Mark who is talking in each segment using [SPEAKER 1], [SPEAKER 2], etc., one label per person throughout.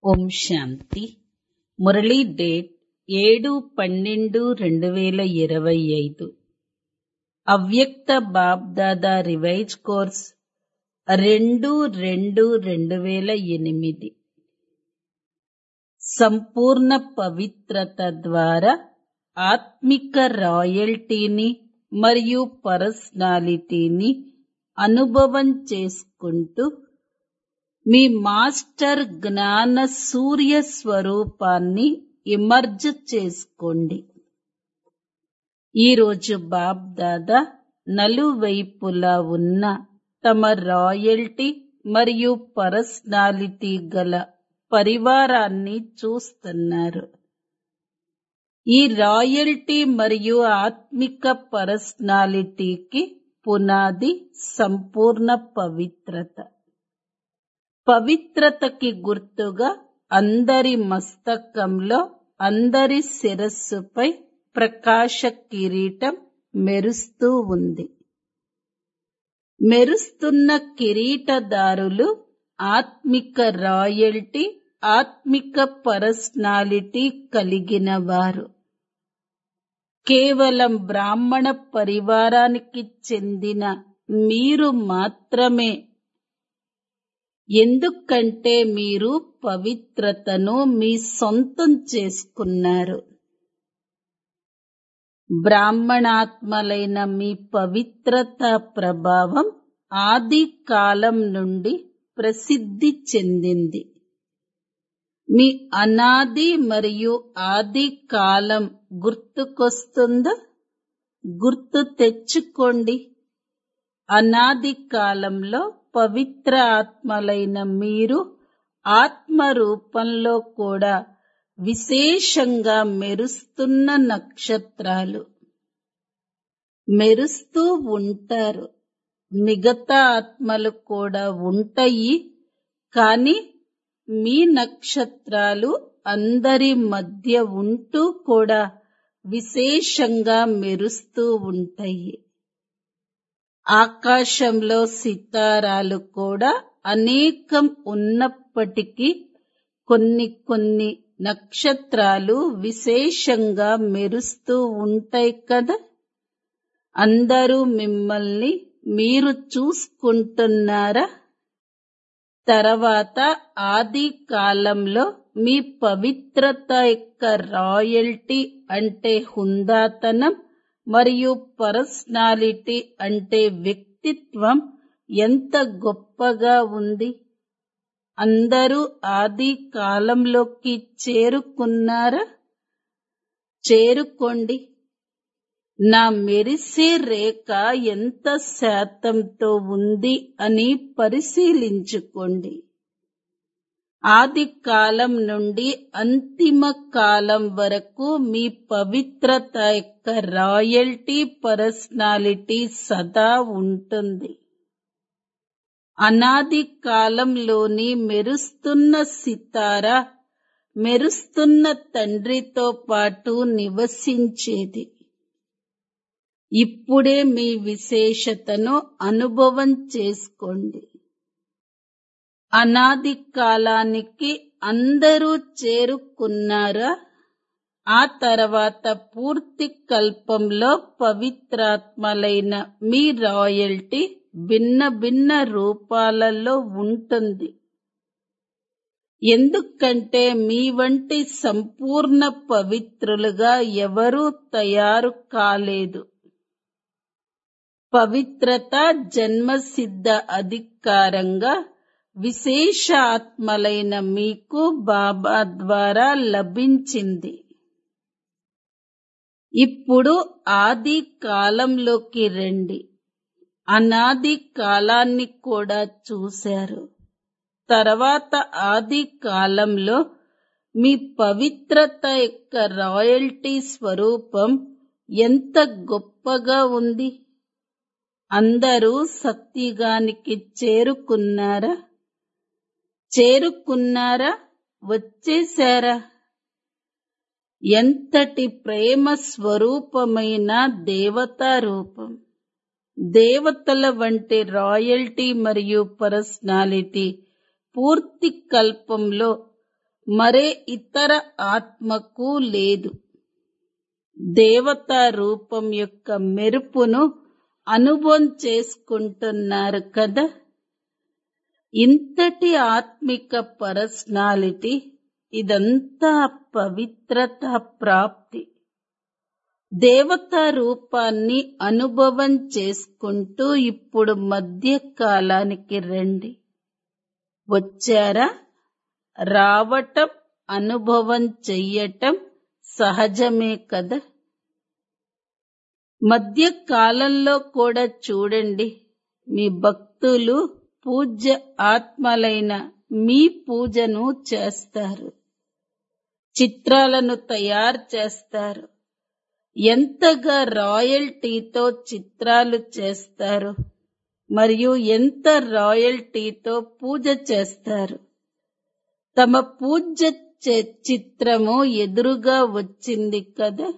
[SPEAKER 1] ఓం శాంతి Murali date ఏడు పన్నెండు రెండు వేల ఇరవై ఐదు అవ్యక్త బాబ్దాదా రివైజ్ కోర్స్ రెండు రెండు రెండు వేల ఎనిమిది సంపూర్ణ పవిత్రత ద్వారా ఆత్మిక రాయల్టీని మరియు పర్సనాలిటీని అనుభవం చేసుకుంటూ మీ మాస్టర్ జ్ఞాన సూర్య స్వరూపాన్ని ఇమర్జ్ చేసుకోండి ఈరోజు బాబ్ దాదా నలువైపులా ఉన్న తమ రాయల్టీ మరియు పర్సనాలిటీ గల పరివారాన్ని చూస్తున్నారు ఈ రాయల్టీ మరియు ఆత్మిక పర్సనాలిటీకి పునాది సంపూర్ణ పవిత్రత పవిత్రతకి గుర్తుగా అందరి మస్తకంలో అందరి శిరస్సుపై ప్రకాశ కిరీటం మెరుస్తూ ఉంది మెరుస్తున్న కిరీటదారులు ఆత్మిక రాయల్టీ ఆత్మిక పర్సనాలిటీ కలిగిన వారు కేవలం బ్రాహ్మణ పరివారానికి చెందిన మీరు మాత్రమే ఎందుకంటే మీరు పవిత్రతను మీ సొంతం చేసుకున్నారు బ్రాహ్మణాత్మలైన మీ పవిత్రత ప్రభావం ఆది కాలం నుండి ప్రసిద్ధి చెందింది మీ అనాది మరియు ఆది కాలం గుర్తుకొస్తుందా గుర్తు తెచ్చుకోండి అనాది కాలంలో పవిత్ర ఆత్మలైన మీరు ఆత్మ రూపంలో కూడా విశేషంగా మెరుస్తున్న నక్షత్రాలు మెరుస్తూ ఉంటారు మిగతా ఆత్మలు కూడా ఉంటాయి కానీ మీ నక్షత్రాలు అందరి మధ్య ఉంటూ కూడా విశేషంగా మెరుస్తూ ఉంటాయి ఆకాశంలో సితారాలు కూడా అనేకం ఉన్నప్పటికీ కొన్ని కొన్ని నక్షత్రాలు విశేషంగా మెరుస్తూ ఉంటాయి కదా అందరూ మిమ్మల్ని మీరు చూసుకుంటున్నారా తర్వాత ఆది కాలంలో మీ పవిత్రత యొక్క రాయల్టీ అంటే హుందాతనం మరియు పర్సనాలిటీ అంటే వ్యక్తిత్వం ఎంత గొప్పగా ఉంది అందరూ ఆది కాలంలోకి చేరుకున్నారా చేరుకోండి నా మెరిసే రేఖ ఎంత శాతంతో ఉంది అని పరిశీలించుకోండి ఆది కాలం నుండి అంతిమ కాలం వరకు మీ పవిత్రత యొక్క రాయల్టీ పర్సనాలిటీ సదా ఉంటుంది అనాది కాలంలోని మెరుస్తున్న సితార మెరుస్తున్న తండ్రితో పాటు నివసించేది ఇప్పుడే మీ విశేషతను అనుభవం చేసుకోండి అనాది కాలానికి అందరూ చేరుకున్నారా ఆ తర్వాత పూర్తి కల్పంలో పవిత్రాత్మలైన మీ రాయల్టీ భిన్న భిన్న రూపాలలో ఉంటుంది ఎందుకంటే మీ వంటి సంపూర్ణ పవిత్రులుగా ఎవరూ తయారు కాలేదు పవిత్రత జన్మసిద్ధ అధికారంగా విశేష ఆత్మలైన మీకు బాబా ద్వారా లభించింది ఇప్పుడు ఆది కాలంలోకి రండి అనాది కాలాన్ని కూడా చూశారు తర్వాత ఆది కాలంలో మీ పవిత్రత యొక్క రాయల్టీ స్వరూపం ఎంత గొప్పగా ఉంది అందరూ సత్యుగానికి చేరుకున్నారా చేరుకున్నారా వచ్చేశారా ఎంతటి ప్రేమ స్వరూపమైన దేవతా రూపం దేవతల వంటి రాయల్టీ మరియు పర్సనాలిటీ పూర్తి కల్పంలో మరే ఇతర ఆత్మకు లేదు దేవతా రూపం యొక్క మెరుపును అనుభవం చేసుకుంటున్నారు కదా ఇంతటి ఆత్మిక పర్సనాలిటీ ఇదంతా పవిత్రత ప్రాప్తి దేవతా రూపాన్ని అనుభవం చేసుకుంటూ ఇప్పుడు మధ్య కాలానికి రండి వచ్చారా రావటం అనుభవం చెయ్యటం సహజమే కదా మధ్య కాలంలో కూడా చూడండి మీ భక్తులు పూజ్య ఆత్మలైన మీ పూజను చేస్తారు చిత్రాలను తయారు చేస్తారు ఎంతగా రాయల్టీతో చిత్రాలు చేస్తారు మరియు ఎంత రాయల్టీతో పూజ చేస్తారు తమ పూజ్య చే- చిత్రము ఎదురుగా వచ్చింది కదా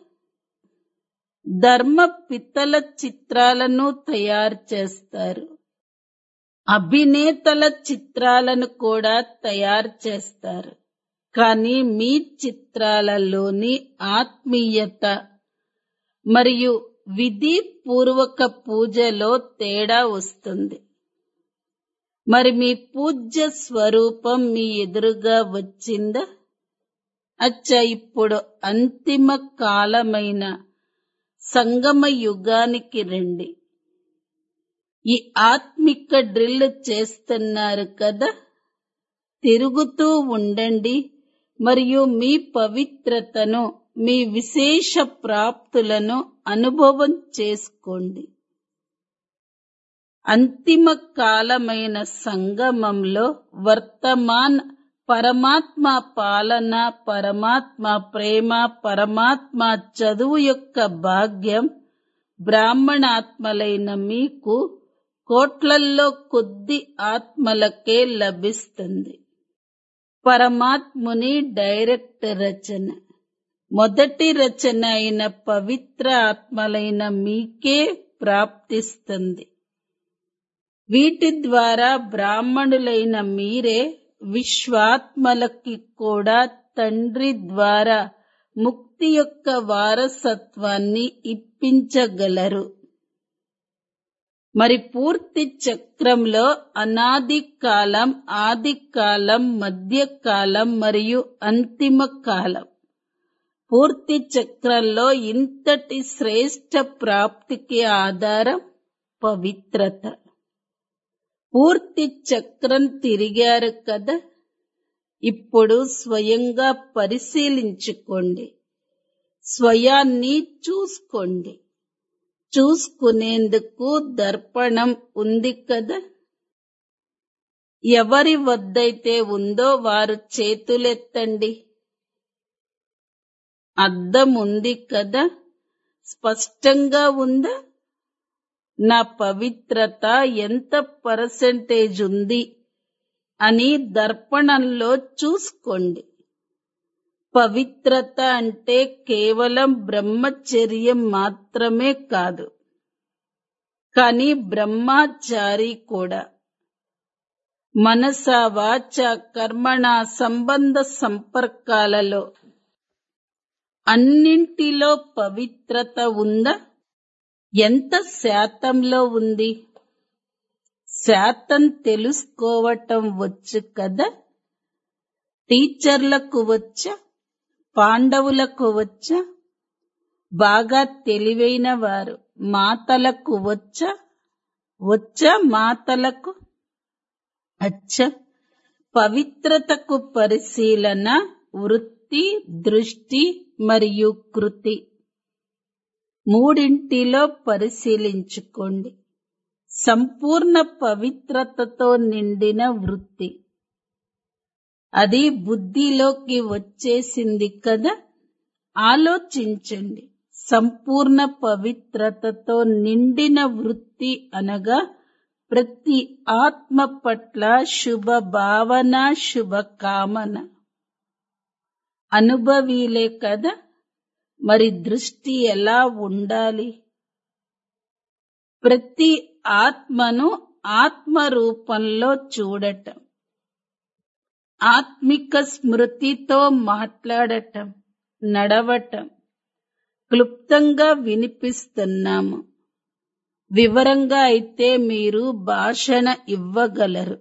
[SPEAKER 1] ధర్మ పిత్తల చిత్రాలను తయారు చేస్తారు అభినేతల చిత్రాలను కూడా తయారు చేస్తారు కానీ మీ చిత్రాలలోని ఆత్మీయత మరియు విధి పూర్వక పూజలో తేడా వస్తుంది మరి మీ పూజ్య స్వరూపం మీ ఎదురుగా వచ్చిందా అచ్చా ఇప్పుడు అంతిమ కాలమైన సంగమ యుగానికి రండి ఈ ఆత్మిక డ్రిల్ చేస్తున్నారు కదా తిరుగుతూ ఉండండి మరియు మీ పవిత్రతను మీ విశేష ప్రాప్తులను అనుభవం చేసుకోండి అంతిమ కాలమైన సంగమంలో వర్తమాన్ పరమాత్మ పాలన పరమాత్మ ప్రేమ పరమాత్మ చదువు యొక్క భాగ్యం బ్రాహ్మణాత్మలైన మీకు కోట్లల్లో కొద్ది ఆత్మలకే లభిస్తుంది పరమాత్ముని డైరెక్ట్ రచన మొదటి రచన అయిన పవిత్ర ఆత్మలైన మీకే ప్రాప్తిస్తుంది వీటి ద్వారా బ్రాహ్మణులైన మీరే విశ్వాత్మలకి కూడా తండ్రి ద్వారా ముక్తి యొక్క వారసత్వాన్ని ఇప్పించగలరు మరి పూర్తి చక్రంలో అనాది కాలం ఆది కాలం మధ్య కాలం మరియు అంతిమ కాలం పూర్తి చక్రంలో ఇంతటి శ్రేష్ట ప్రాప్తికి ఆధారం పవిత్రత పూర్తి చక్రం తిరిగారు కదా ఇప్పుడు స్వయంగా పరిశీలించుకోండి స్వయాన్ని చూసుకోండి చూసుకునేందుకు దర్పణం ఉంది కదా ఎవరి వద్దైతే ఉందో వారు చేతులెత్తండి అద్దం ఉంది కదా స్పష్టంగా ఉందా నా పవిత్రత ఎంత పర్సెంటేజ్ ఉంది అని దర్పణంలో చూసుకోండి పవిత్రత అంటే కేవలం బ్రహ్మచర్యం మాత్రమే కాదు కానీ బ్రహ్మచారి కూడా మనస వాచ కర్మణ సంబంధ సంపర్కాలలో అన్నింటిలో పవిత్రత ఉందా ఎంత శాతంలో ఉంది శాతం తెలుసుకోవటం వచ్చు కదా టీచర్లకు వచ్చా పాండవులకు వచ్చా బాగా తెలివైన వారు మాతలకు వచ్చా వచ్చా మాతలకు అచ్చ పవిత్రతకు పరిశీలన వృత్తి దృష్టి మరియు కృతి మూడింటిలో పరిశీలించుకోండి సంపూర్ణ పవిత్రతతో నిండిన వృత్తి అది బుద్ధిలోకి వచ్చేసింది కదా ఆలోచించండి సంపూర్ణ పవిత్రతతో నిండిన వృత్తి అనగా ప్రతి ఆత్మ పట్ల శుభ భావన శుభ కామన అనుభవీలే కదా మరి దృష్టి ఎలా ఉండాలి ప్రతి ఆత్మను ఆత్మ రూపంలో చూడటం ఆత్మిక స్మృతితో మాట్లాడటం నడవటం క్లుప్తంగా వినిపిస్తున్నాము వివరంగా అయితే మీరు భాషణ ఇవ్వగలరు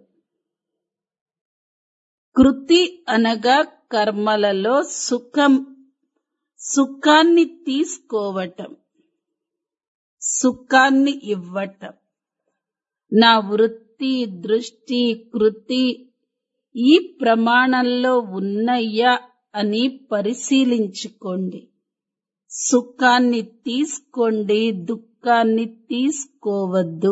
[SPEAKER 1] కృతి అనగా కర్మలలో సుఖం సుఖాన్ని తీసుకోవటం సుఖాన్ని ఇవ్వటం నా వృత్తి దృష్టి కృతి ఈ ప్రమాణంలో ఉన్నయ్యా అని పరిశీలించుకోండి సుఖాన్ని తీసుకోండి దుఃఖాన్ని తీసుకోవద్దు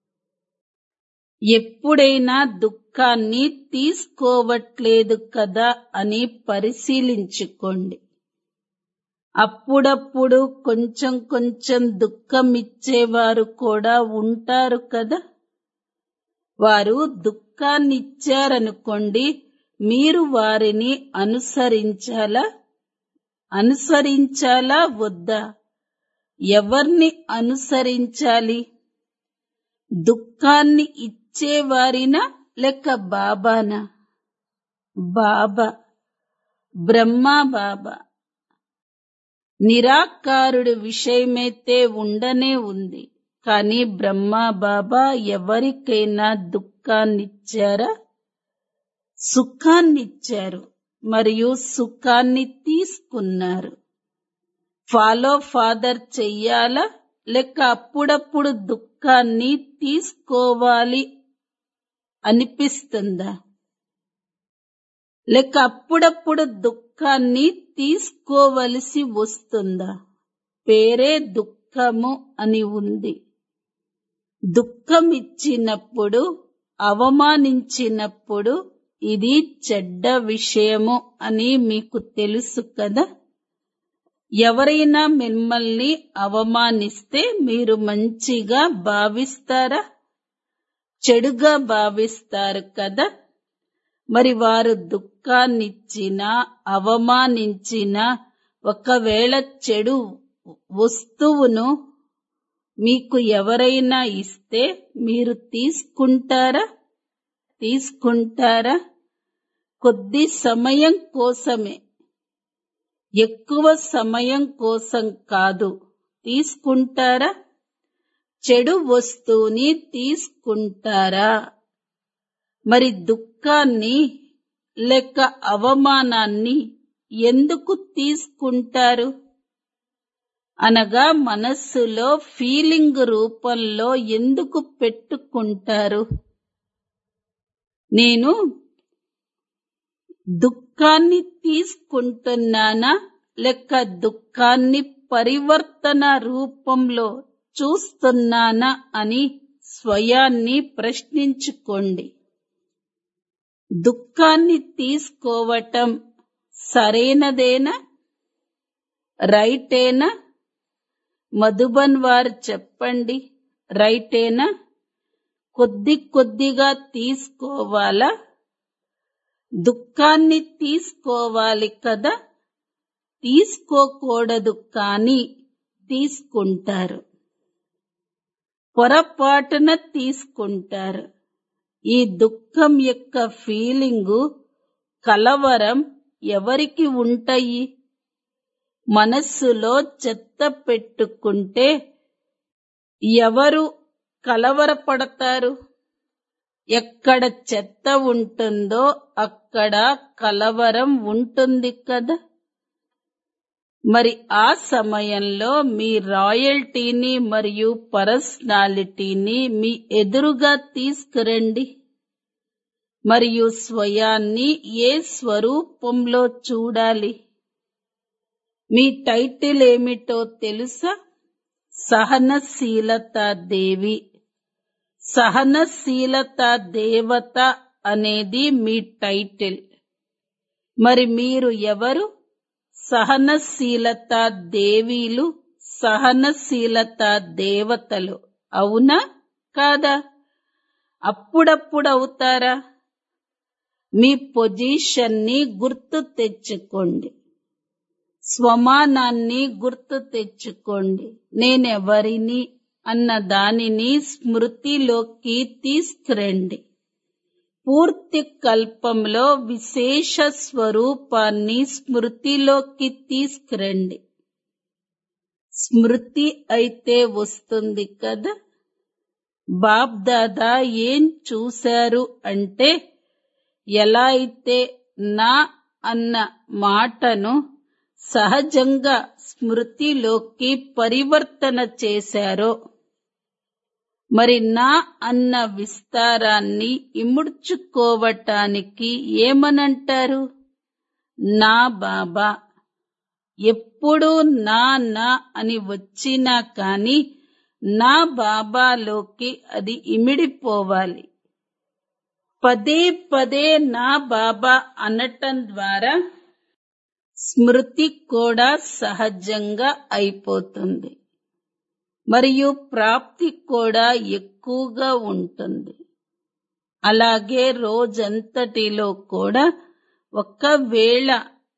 [SPEAKER 1] ఎప్పుడైనా దుఃఖాన్ని తీసుకోవట్లేదు కదా అని పరిశీలించుకోండి అప్పుడప్పుడు కొంచెం కొంచెం దుఃఖం ఇచ్చేవారు కూడా ఉంటారు కదా వారు దుఃఖాన్ని ఇచ్చారనుకోండి మీరు వారిని అనుసరించాలా అనుసరించాలా వద్దా ఎవరిని అనుసరించాలి దుఃఖాన్ని ఇచ్చేవారినా లేక బాబానా బాబా బ్రహ్మా బాబా నిరాకారుడి విషయమైతే ఉండనే ఉంది కానీ బ్రహ్మా బాబా ఎవరికైనా దుఃఖాన్నిచ్చారా సుఖాన్నిచ్చారు మరియు సుఖాన్ని తీసుకున్నారు ఫాలో ఫాదర్ చెయ్యాలా లేక అప్పుడప్పుడు దుఃఖాన్ని తీసుకోవాలి అనిపిస్తుందా లేక అప్పుడప్పుడు దుఃఖాన్ని తీసుకోవలసి వస్తుందా పేరే దుఃఖము అని ఉంది దుఃఖం ఇచ్చినప్పుడు అవమానించినప్పుడు ఇది చెడ్డ విషయము అని మీకు తెలుసు కదా ఎవరైనా మిమ్మల్ని అవమానిస్తే మీరు మంచిగా భావిస్తారా చెడుగా భావిస్తారు కదా మరి వారు దుఃఖాన్నిచ్చినా అవమానించినా ఒకవేళ చెడు వస్తువును మీకు ఎవరైనా ఇస్తే మీరు తీసుకుంటారా తీసుకుంటారా కొద్ది సమయం కోసమే ఎక్కువ సమయం కోసం కాదు తీసుకుంటారా చెడు వస్తువుని తీసుకుంటారా మరి దుఃఖాన్ని లేక అవమానాన్ని ఎందుకు తీసుకుంటారు అనగా మనస్సులో ఫీలింగ్ రూపంలో ఎందుకు పెట్టుకుంటారు నేను దుఃఖాన్ని తీసుకుంటున్నానా లేక దుఃఖాన్ని పరివర్తన రూపంలో చూస్తున్నానా అని స్వయాన్ని ప్రశ్నించుకోండి దుఃఖాన్ని తీసుకోవటం సరైనదేనా రైటేనా మధుబన్ వారు చెప్పండి రైటేనా కొద్ది కొద్దిగా తీసుకోవాలా దుఃఖాన్ని తీసుకోవాలి కదా తీసుకోకూడదు కానీ తీసుకుంటారు పొరపాటున తీసుకుంటారు ఈ దుఃఖం యొక్క ఫీలింగు కలవరం ఎవరికి ఉంటాయి మనస్సులో చెత్త పెట్టుకుంటే ఎవరు కలవరపడతారు ఎక్కడ చెత్త ఉంటుందో అక్కడ కలవరం ఉంటుంది కదా మరి ఆ సమయంలో మీ రాయల్టీని మరియు పర్సనాలిటీని మీ ఎదురుగా తీసుకురండి మరియు స్వయాన్ని ఏ స్వరూపంలో చూడాలి మీ టైటిల్ ఏమిటో తెలుసా సహనశీలత దేవి సహనశీలత దేవత అనేది మీ టైటిల్ మరి మీరు ఎవరు సహనశీలత దేవీలు సహనశీలత దేవతలు అవునా కాదా అప్పుడప్పుడు అవుతారా మీ పొజిషన్ని గుర్తు తెచ్చుకోండి స్వమానాన్ని గుర్తు తెచ్చుకోండి నేనెవరిని అన్న దానిని స్మృతిలోకి తీసుకురండి పూర్తి కల్పంలో విశేష స్వరూపాన్ని స్మృతిలోకి తీసుకురండి స్మృతి అయితే వస్తుంది కదా బాప్ దాదా ఏం చూశారు అంటే ఎలా అయితే నా అన్న మాటను సహజంగా స్మృతిలోకి పరివర్తన చేశారో మరి నా అన్న విస్తారాన్ని ఇముడ్చుకోవటానికి ఏమనంటారు నా బాబా ఎప్పుడూ నా నా అని వచ్చినా కాని నా బాబాలోకి అది ఇమిడిపోవాలి పదే పదే నా బాబా అనటం ద్వారా స్మృతి కూడా సహజంగా అయిపోతుంది మరియు ప్రాప్తి కూడా ఎక్కువగా ఉంటుంది అలాగే రోజంతటిలో కూడా ఒకవేళ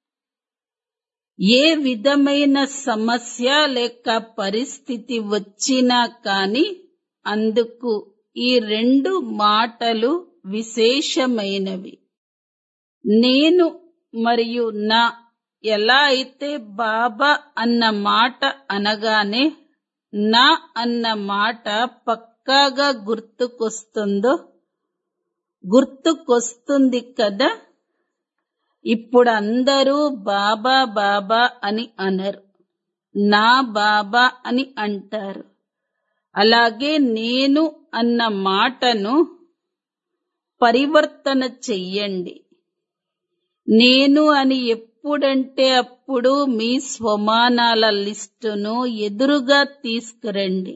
[SPEAKER 1] ఏ విధమైన సమస్య లేక పరిస్థితి వచ్చినా కాని అందుకు ఈ రెండు మాటలు విశేషమైనవి నేను మరియు నా ఎలా అయితే బాబా అన్న మాట అనగానే నా అన్న మాట పక్కాగా గుర్తుకొస్తుందో గుర్తుకొస్తుంది కదా ఇప్పుడు అందరూ బాబా బాబా అని అనరు నా బాబా అని అంటారు అలాగే నేను అన్న మాటను పరివర్తన చెయ్యండి నేను అని ఎప్పుడంటే అప్పుడు మీ స్వమానాల లిస్టును ఎదురుగా తీసుకురండి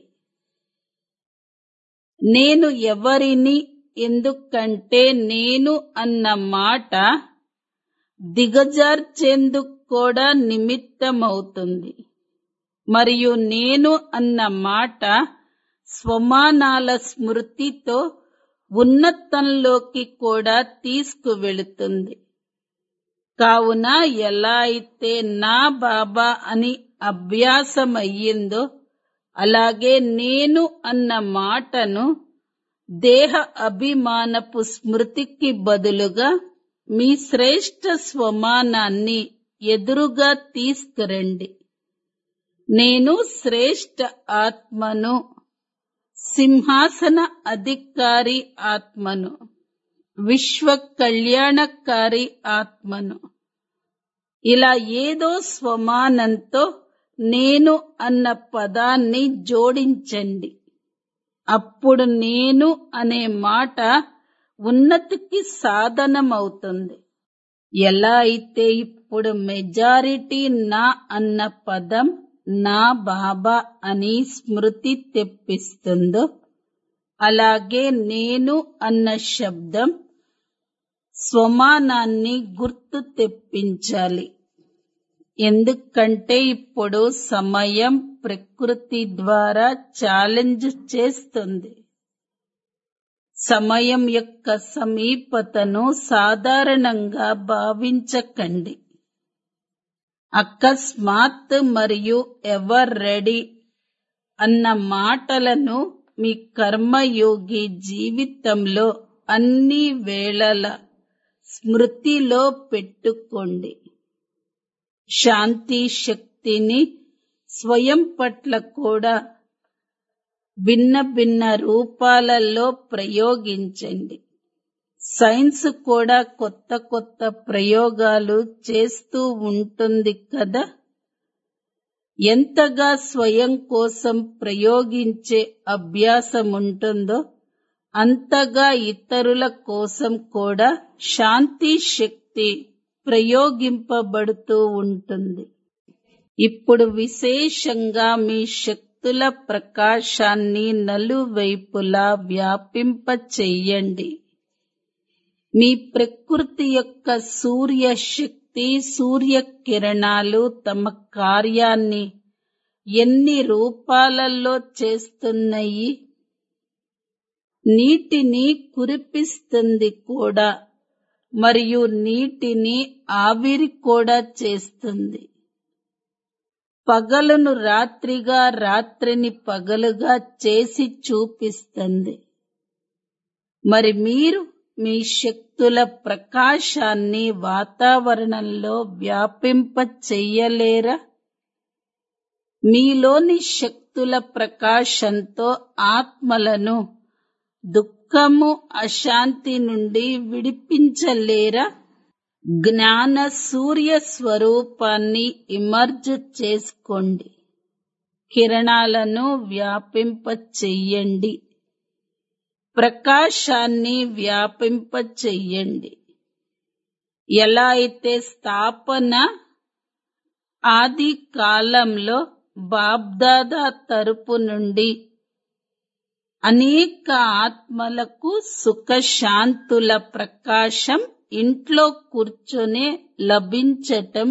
[SPEAKER 1] నేను ఎవరిని ఎందుకంటే నేను అన్న మాట దిగజార్చేందుకు కూడా నిమిత్తమవుతుంది మరియు నేను అన్న మాట స్వమానాల స్మృతితో ఉన్నతంలోకి కూడా తీసుకువెళుతుంది కావున ఎలా అయితే నా బాబా అని అభ్యాసమయ్యిందో అలాగే నేను అన్న మాటను దేహ అభిమానపు స్మృతికి బదులుగా మీ శ్రేష్ఠ స్వమానాన్ని ఎదురుగా తీసుకురండి నేను శ్రేష్ఠ ఆత్మను సింహాసన అధికారి ఆత్మను విశ్వ కళ్యాణకారి ఆత్మను ఇలా ఏదో స్వమానంతో నేను అన్న పదాన్ని జోడించండి అప్పుడు నేను అనే మాట ఉన్నతికి సాధనమవుతుంది ఎలా అయితే ఇప్పుడు మెజారిటీ నా అన్న పదం నా బాబా అని స్మృతి తెప్పిస్తుందో అలాగే నేను అన్న శబ్దం స్వమానాన్ని గుర్తు తెప్పించాలి ఎందుకంటే ఇప్పుడు సమయం ప్రకృతి ద్వారా ఛాలెంజ్ చేస్తుంది సమయం యొక్క సమీపతను సాధారణంగా భావించకండి అకస్మాత్ మరియు ఎవర్ రెడీ అన్న మాటలను మీ కర్మయోగి జీవితంలో అన్ని వేళల స్మృతిలో పెట్టుకోండి శాంతి శక్తిని స్వయం పట్ల కూడా భిన్న భిన్న రూపాలలో ప్రయోగించండి సైన్స్ కూడా కొత్త కొత్త ప్రయోగాలు చేస్తూ ఉంటుంది కదా ఎంతగా స్వయం కోసం ప్రయోగించే అభ్యాసం ఉంటుందో అంతగా ఇతరుల కోసం కూడా శాంతి శక్తి ప్రయోగింపబడుతూ ఉంటుంది ఇప్పుడు విశేషంగా మీ శక్తుల ప్రకాశాన్ని నలువైపులా వ్యాపింప చెయ్యండి మీ ప్రకృతి యొక్క సూర్య శక్తి సూర్య కిరణాలు తమ కార్యాన్ని ఎన్ని రూపాలలో చేస్తున్నాయి నీటిని కురిపిస్తుంది కూడా మరియు నీటిని ఆవిరి కూడా చేస్తుంది పగలును రాత్రిగా రాత్రిని పగలుగా చేసి చూపిస్తుంది మరి మీరు మీ శక్తుల ప్రకాశాన్ని వాతావరణంలో వ్యాపింప చెయ్యలేరా మీలోని శక్తుల ప్రకాశంతో ఆత్మలను దుఃఖము అశాంతి నుండి విడిపించలేరా జ్ఞాన సూర్య స్వరూపాన్ని ఇమర్జ్ చేసుకోండి కిరణాలను వ్యాపింప చెయ్యండి ప్రకాశాన్ని వ్యాపింప చెయ్యండి ఎలా అయితే స్థాపన ఆది కాలంలో బాబ్దాదా తరపు నుండి అనేక ఆత్మలకు సుఖశాంతుల ప్రకాశం ఇంట్లో కూర్చొనే లభించటం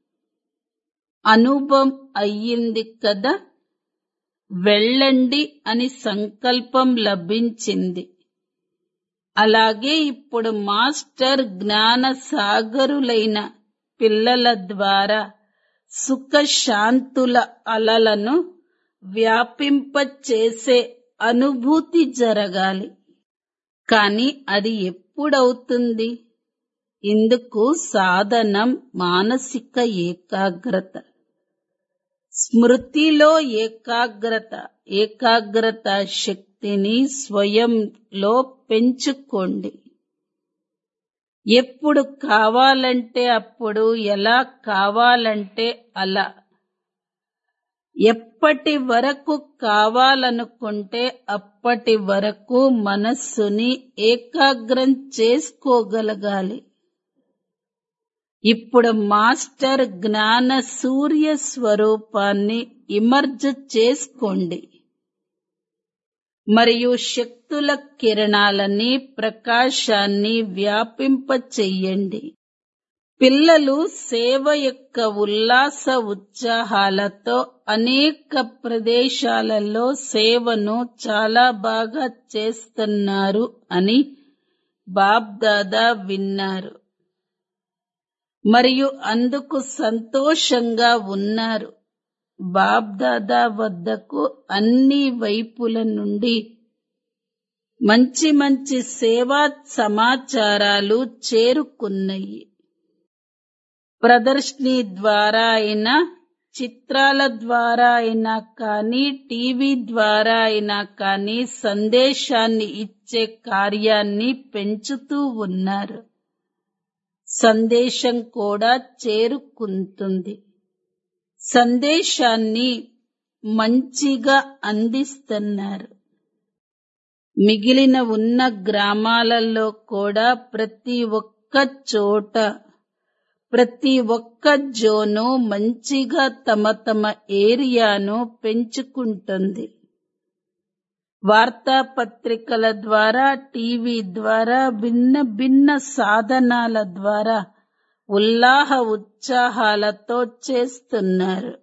[SPEAKER 1] అనుభవం అయ్యింది కదా వెళ్ళండి అని సంకల్పం లభించింది అలాగే ఇప్పుడు మాస్టర్ జ్ఞాన సాగరులైన పిల్లల ద్వారా సుఖశాంతుల అలలను వ్యాపింప చేసే అనుభూతి జరగాలి కాని అది ఎప్పుడవుతుంది ఇందుకు సాధనం మానసిక ఏకాగ్రత స్మృతిలో ఏకాగ్రత ఏకాగ్రత శక్తిని స్వయంలో పెంచుకోండి ఎప్పుడు కావాలంటే అప్పుడు ఎలా కావాలంటే అలా ఎప్పటి వరకు కావాలనుకుంటే అప్పటి వరకు మనస్సుని ఏకాగ్రం చేసుకోగలగాలి ఇప్పుడు మాస్టర్ జ్ఞాన సూర్య స్వరూపాన్ని ఇమర్జ్ చేసుకోండి మరియు శక్తుల కిరణాలని ప్రకాశాన్ని వ్యాపింప చెయ్యండి పిల్లలు సేవ యొక్క ఉల్లాస ఉత్సాహాలతో అనేక ప్రదేశాలలో సేవను చాలా బాగా చేస్తున్నారు అని బాబ్దాదా విన్నారు మరియు అందుకు సంతోషంగా ఉన్నారు బాబ్దాదా వద్దకు అన్ని వైపుల నుండి మంచి మంచి సేవా సమాచారాలు చేరుకున్నాయి ప్రదర్శని ద్వారా అయినా చిత్రాల ద్వారా అయినా కానీ టీవీ ద్వారా అయినా కానీ సందేశాన్ని ఇచ్చే కార్యాన్ని పెంచుతూ ఉన్నారు సందేశం కూడా చేరుకుంటుంది సందేశాన్ని మంచిగా అందిస్తున్నారు మిగిలిన ఉన్న గ్రామాలలో కూడా ప్రతి ఒక్క చోట ప్రతి ఒక్క జోను మంచిగా తమ తమ ఏరియాను పెంచుకుంటుంది వార్తాపత్రికల ద్వారా టీవీ ద్వారా భిన్న భిన్న సాధనాల ద్వారా ఉల్లాహ ఉత్సాహాలతో చేస్తున్నారు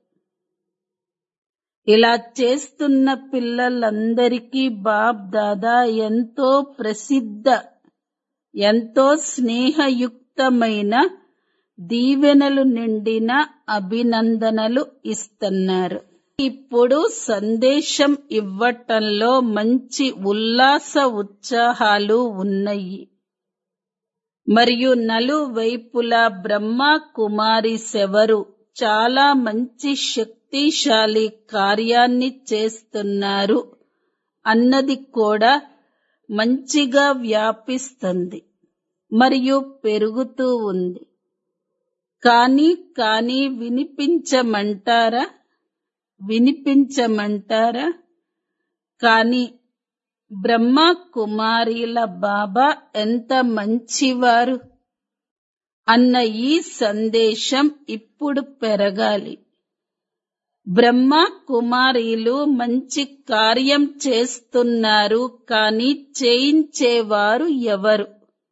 [SPEAKER 1] ఇలా చేస్తున్న పిల్లలందరికీ బాబ్ దాదా ఎంతో ప్రసిద్ధ ఎంతో స్నేహయుక్తమైన దీవెనలు నిండిన అభినందనలు ఇస్తున్నారు ఇప్పుడు సందేశం ఇవ్వటంలో మంచి ఉల్లాస ఉత్సాహాలు ఉన్నాయి మరియు నలువైపులా బ్రహ్మ కుమారి శెవరు చాలా మంచి శక్తిశాలి కార్యాన్ని చేస్తున్నారు అన్నది కూడా మంచిగా వ్యాపిస్తుంది మరియు పెరుగుతూ ఉంది కానీ కానీ వినిపించమంటారా వినిపించమంటారా కాని బ్రహ్మ కుమారీల బాబా ఎంత మంచివారు అన్న ఈ సందేశం ఇప్పుడు పెరగాలి బ్రహ్మ కుమారీలు మంచి కార్యం చేస్తున్నారు కానీ చేయించేవారు ఎవరు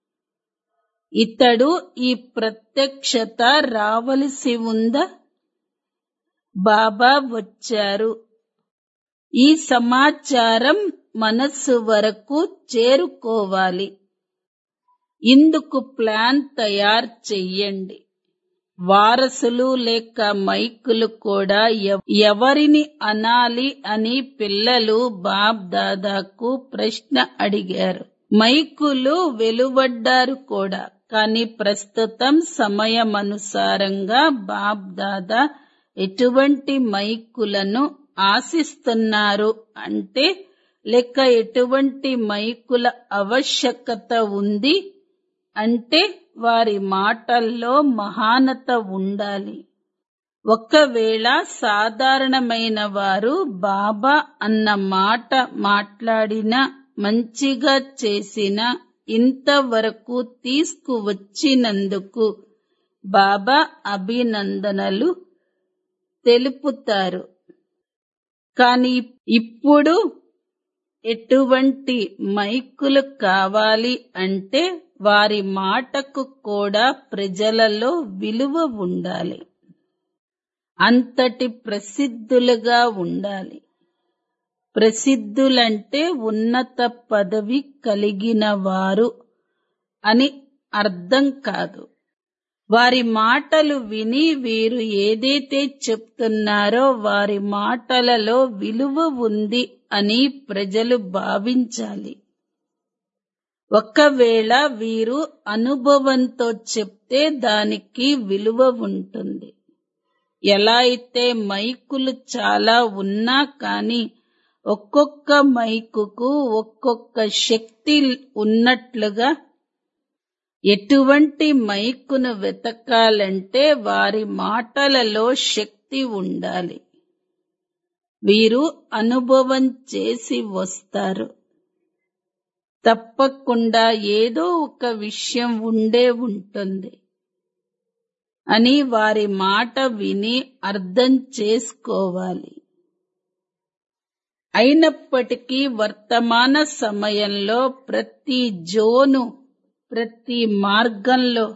[SPEAKER 1] ఇతడు ఈ ప్రత్యక్షత రావలసి ఉందా బాబా వచ్చారు ఈ సమాచారం మనస్సు వరకు చేరుకోవాలి ఇందుకు ప్లాన్ తయారు చెయ్యండి వారసులు లేక మైకులు కూడా ఎవ- ఎవరిని అనాలి అని పిల్లలు బాబ్ దాదాకు ప్రశ్న అడిగారు మైకులు వెలువడ్డారు కూడా కానీ ప్రస్తుతం సమయమనుసారంగా బాబ్ దాదా ఎటువంటి మైకులను ఆశిస్తున్నారు అంటే లేక ఎటువంటి మైకుల ఆవశ్యకత ఉంది అంటే వారి మాటల్లో మహానత ఉండాలి ఒకవేళ సాధారణమైన వారు బాబా అన్న మాట మాట్లాడినా మంచిగా చేసిన ఇంతవరకు తీసుకువచ్చినందుకు బాబా అభినందనలు తెలుపుతారు కానీ ఇప్పుడు ఎటువంటి మైకులు కావాలి అంటే వారి మాటకు కూడా ప్రజలలో విలువ ఉండాలి అంతటి ప్రసిద్ధులుగా ఉండాలి ప్రసిద్ధులంటే ఉన్నత పదవి కలిగిన వారు అని అర్థం కాదు వారి మాటలు విని వీరు ఏదైతే చెప్తున్నారో వారి మాటలలో విలువ ఉంది అని ప్రజలు భావించాలి ఒకవేళ వీరు అనుభవంతో చెప్తే దానికి విలువ ఉంటుంది ఎలా అయితే మైకులు చాలా ఉన్నా కానీ ఒక్కొక్క మైకుకు ఒక్కొక్క శక్తి ఉన్నట్లుగా ఎటువంటి మైకును వెతకాలంటే వారి మాటలలో శక్తి ఉండాలి వీరు అనుభవం చేసి వస్తారు తప్పకుండా ఏదో ఒక విషయం ఉండే ఉంటుంది అని వారి మాట విని అర్థం చేసుకోవాలి అయినప్పటికీ వర్తమాన సమయంలో ప్రతి జోను ప్రతి మార్గంలో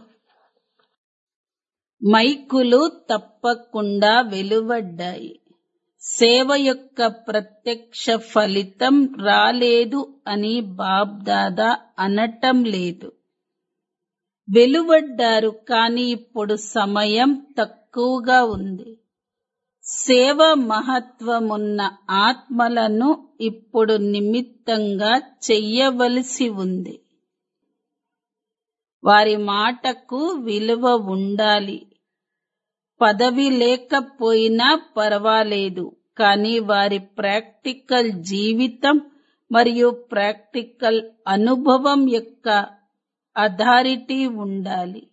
[SPEAKER 1] మైకులు తప్పకుండా వెలువడ్డాయి సేవ యొక్క ప్రత్యక్ష ఫలితం రాలేదు అని బాబ్దాదా అనటం లేదు వెలువడ్డారు కానీ ఇప్పుడు సమయం తక్కువగా ఉంది సేవ మహత్వమున్న ఆత్మలను ఇప్పుడు నిమిత్తంగా చెయ్యవలసి ఉంది వారి మాటకు విలువ ఉండాలి పదవి లేకపోయినా పర్వాలేదు కానీ వారి ప్రాక్టికల్ జీవితం మరియు ప్రాక్టికల్ అనుభవం యొక్క అథారిటీ ఉండాలి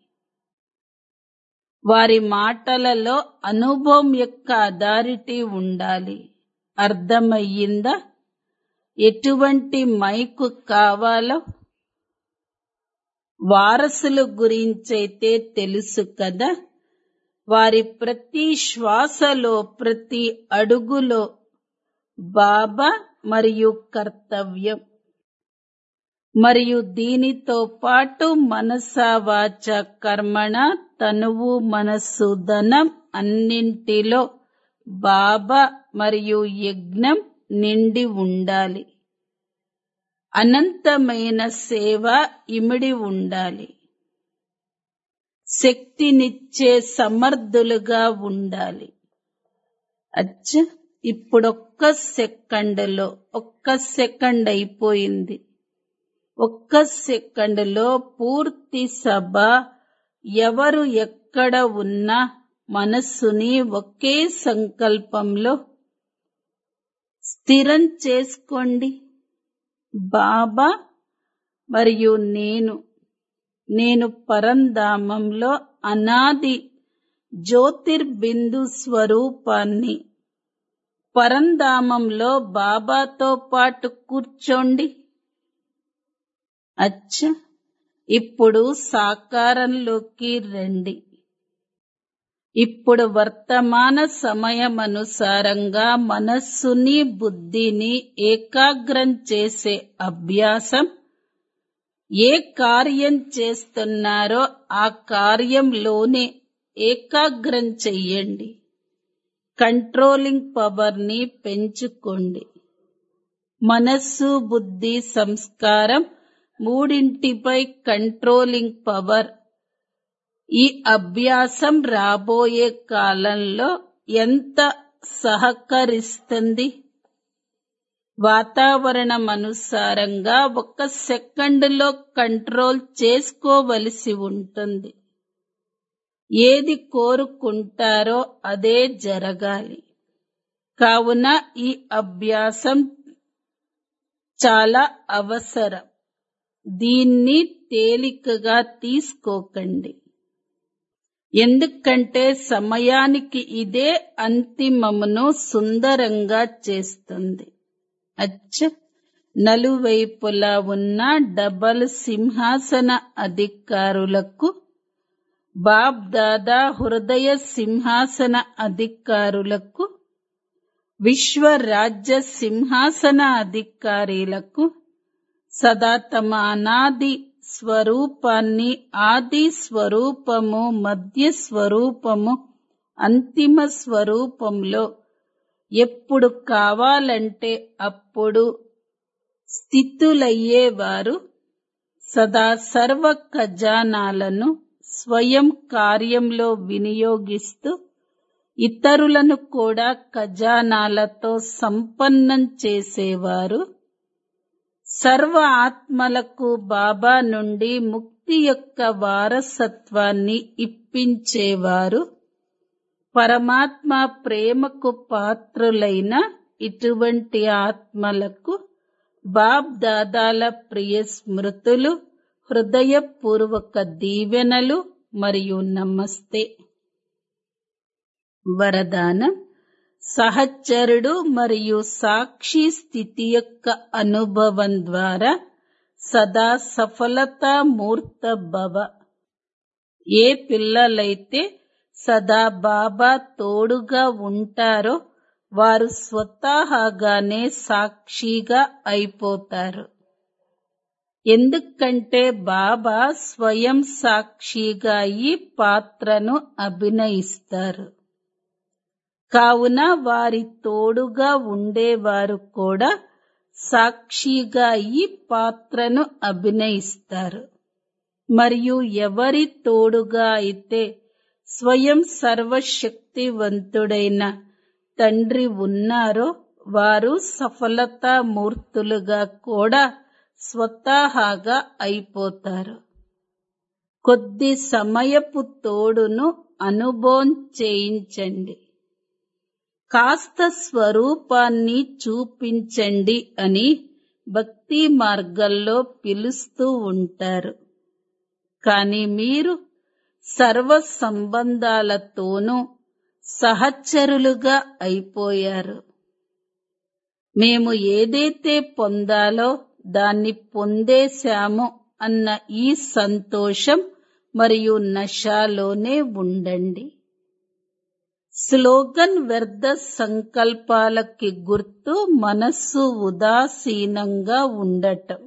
[SPEAKER 1] వారి మాటలలో అనుభవం యొక్క అథారిటీ ఉండాలి అర్థమయ్యిందా ఎటువంటి మైకు కావాలో వారసుల గురించైతే తెలుసు కదా వారి ప్రతి శ్వాసలో ప్రతి అడుగులో బాబా మరియు కర్తవ్యం మరియు దీనితో పాటు మనస వాచ కర్మణ తనువు మనస్సు ధనం అన్నింటిలో బాబా మరియు యజ్ఞం నిండి ఉండాలి అనంతమైన సేవ ఇమిడి ఉండాలి శక్తినిచ్చే సమర్థులుగా ఉండాలి అచ్చ ఇప్పుడొక్క సెకండ్లో ఒక్క సెకండ్ అయిపోయింది ఒక్క సెకండ్లో పూర్తి సభ ఎవరు ఎక్కడ ఉన్నా మనస్సుని ఒకే సంకల్పంలో స్థిరం చేసుకోండి బాబా మరియు నేను నేను పరంధామంలో అనాది జ్యోతిర్బిందు స్వరూపాన్ని పరంధామంలో బాబాతో పాటు కూర్చోండి అచ్చ ఇప్పుడు సాకారంలోకి రండి ఇప్పుడు వర్తమాన సమయమనుసారంగా మనస్సుని బుద్ధిని ఏకాగ్రం చేసే అభ్యాసం ఏ కార్యం చేస్తున్నారో ఆ కార్యంలోనే ఏకాగ్రం చెయ్యండి కంట్రోలింగ్ పవర్ ని పెంచుకోండి మనస్సు బుద్ధి సంస్కారం మూడింటిపై కంట్రోలింగ్ పవర్ ఈ అభ్యాసం రాబోయే కాలంలో ఎంత సహకరిస్తుంది వాతావరణం అనుసారంగా ఒక సెకండ్లో కంట్రోల్ చేసుకోవలసి ఉంటుంది ఏది కోరుకుంటారో అదే జరగాలి కావున ఈ అభ్యాసం చాలా అవసరం దీన్ని తేలికగా తీసుకోకండి ఎందుకంటే సమయానికి ఇదే అంతిమమును సుందరంగా చేస్తుంది అచ్చ నలువైపులా ఉన్న డబల్ సింహాసన అధికారులకు బాబ్ దాదా హృదయ సింహాసన అధికారులకు విశ్వ రాజ్య సింహాసన అధికారులకు సదా తమ అనాది స్వరూపాన్ని ఆది స్వరూపము మధ్య స్వరూపము అంతిమ స్వరూపంలో ఎప్పుడు కావాలంటే అప్పుడు స్థితులయ్యేవారు సదా సర్వ ఖజానాలను స్వయం కార్యంలో వినియోగిస్తూ ఇతరులను కూడా ఖజానాలతో సంపన్నం చేసేవారు సర్వ ఆత్మలకు బాబా నుండి ముక్తి యొక్క వారసత్వాన్ని ఇప్పించేవారు పరమాత్మ ప్రేమకు పాత్రులైన ఇటువంటి ఆత్మలకు బాబ్ దాదాల ప్రియ స్మృతులు హృదయపూర్వక దీవెనలు మరియు నమస్తే వరదానం సహచరుడు మరియు సాక్షి స్థితి యొక్క అనుభవం ద్వారా సదా సఫలత మూర్త భవ ఏ పిల్లలైతే సదా బాబా తోడుగా ఉంటారో వారు స్వతహాగానే సాక్షిగా అయిపోతారు ఎందుకంటే బాబా స్వయం సాక్షిగా ఈ పాత్రను అభినయిస్తారు కావున వారి తోడుగా ఉండేవారు కూడా సాక్షిగా ఈ పాత్రను అభినయిస్తారు మరియు ఎవరి తోడుగా అయితే స్వయం సర్వశక్తివంతుడైన తండ్రి ఉన్నారో వారు సఫలతామూర్తులుగా కూడా స్వతహాగా అయిపోతారు కొద్ది సమయపు తోడును అనుభవం చేయించండి కాస్త స్వరూపాన్ని చూపించండి అని భక్తి మార్గంలో పిలుస్తూ ఉంటారు కానీ మీరు సర్వ సంబంధాలతోనూ సహచరులుగా అయిపోయారు మేము ఏదైతే పొందాలో దాన్ని పొందేశాము అన్న ఈ సంతోషం మరియు నశాలోనే ఉండండి స్లోగన్ వ్యర్థ సంకల్పాలకి గుర్తు మనస్సు ఉదాసీనంగా ఉండటం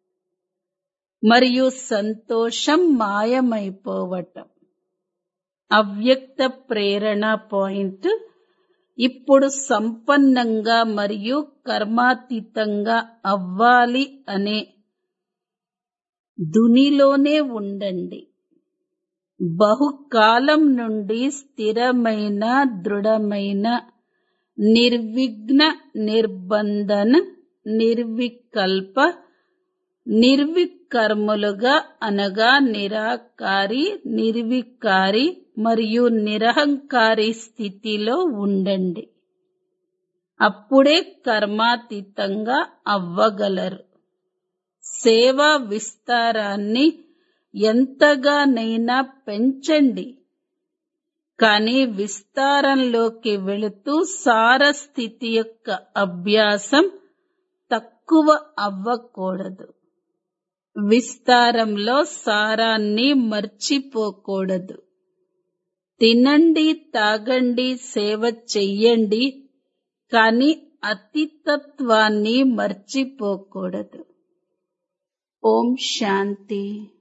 [SPEAKER 1] మరియు సంతోషం మాయమైపోవటం అవ్యక్త ప్రేరణ పాయింట్ ఇప్పుడు సంపన్నంగా మరియు కర్మాతీతంగా అవ్వాలి అనే దునిలోనే ఉండండి బహుకాలం నుండి స్థిరమైన దృఢమైన నిర్విఘ్న నిర్బంధన నిర్వికల్ప నిర్వికర్ములుగా అనగా నిరాకారి నిర్వికారి మరియు నిరహంకారి స్థితిలో ఉండండి అప్పుడే కర్మాతీతంగా అవ్వగలరు సేవా విస్తారాన్ని ఎంతగానైనా పెంచండి కానీ విస్తారంలోకి వెళుతూ సార స్థితి యొక్క అభ్యాసం తక్కువ అవ్వకూడదు విస్తారంలో సారాన్ని మర్చిపోకూడదు తినండి తాగండి సేవ చెయ్యండి కానీ అతితత్వాన్ని మర్చిపోకూడదు ఓం శాంతి